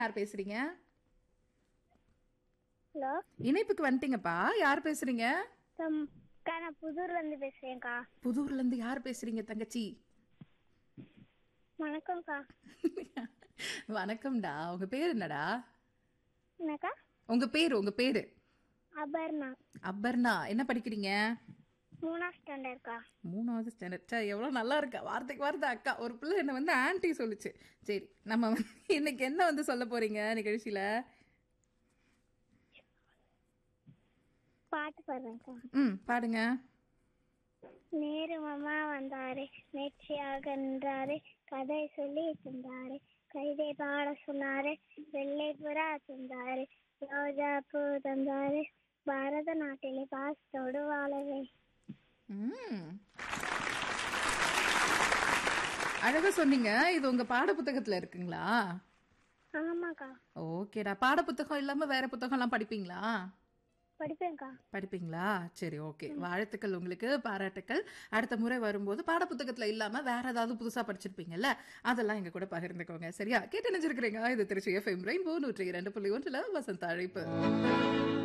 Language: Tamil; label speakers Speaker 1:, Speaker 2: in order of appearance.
Speaker 1: யார் பேசுறீங்க
Speaker 2: ஹலோ
Speaker 1: இணைப்புக்கு வந்துட்டீங்கப்பா யார் பேசுறீங்க
Speaker 2: அக்கா நான் புதூர்ல இருந்து பேசுறேன்க்கா
Speaker 1: புதூர்ல இருந்து யார் பேசுறீங்க தங்கச்சி
Speaker 2: வணக்கம்க்கா
Speaker 1: வணக்கம்டா உங்க பேர் என்னடா
Speaker 2: என்னக்கா
Speaker 1: உங்க பேரு உங்க பேரு
Speaker 2: அபர்ணா
Speaker 1: அப்பர்ணா என்ன படிக்கிறீங்க
Speaker 2: மூணாம் ஸ்டாண்டர்ட்க்கா
Speaker 1: மூணாவது ஸ்டாண்டர்ட் சே எவ்வளோ நல்லா இருக்கா வார்த்தைக்கு வார்த்தை அக்கா ஒரு பிள்ளை என்ன வந்து ஆன்ட்டி சொல்லுச்சு சரி நம்ம வந்து இன்னைக்கு என்ன வந்து சொல்ல போறீங்க நிகழ்ச்சியில
Speaker 2: பாட்டு பாடுறேன்க்கா
Speaker 1: ம் பாடுங்க
Speaker 2: நேரு மாமா வந்தாரு நேர்ச்சியாக நின்றாரு கதை சொல்லி தந்தாரு கவிதை பாட சொன்னாரு வெள்ளை புறா தந்தாரு ரோஜா பூ தந்தாரு பாரத நாட்டிலே பாசத்தோடு வாழவே
Speaker 1: ம் அழகா சொன்னீங்க இது உங்க பாட புத்தகத்துல இருக்குங்களா
Speaker 2: ஆமாக்கா
Speaker 1: ஓகேடா பாட புத்தகம் இல்லாம வேற புத்தகம் எல்லாம் படிப்பீங்களா
Speaker 2: படிப்பேன்க்கா
Speaker 1: படிப்பீங்களா சரி ஓகே வாழ்த்துக்கள் உங்களுக்கு பாராட்டுக்கள் அடுத்த முறை வரும்போது பாட புத்தகத்துல இல்லாம வேற ஏதாவது புதுசா படிச்சிருப்பீங்கல்ல அதெல்லாம் எங்க கூட பகிர்ந்துக்கோங்க சரியா கேட்டு நினைச்சிருக்கிறீங்க இது திருச்சி எஃப்எம் ரெயின்போ நூற்றி இரண்டு புள்ளி ஒன்றுல வசந்த அழைப்பு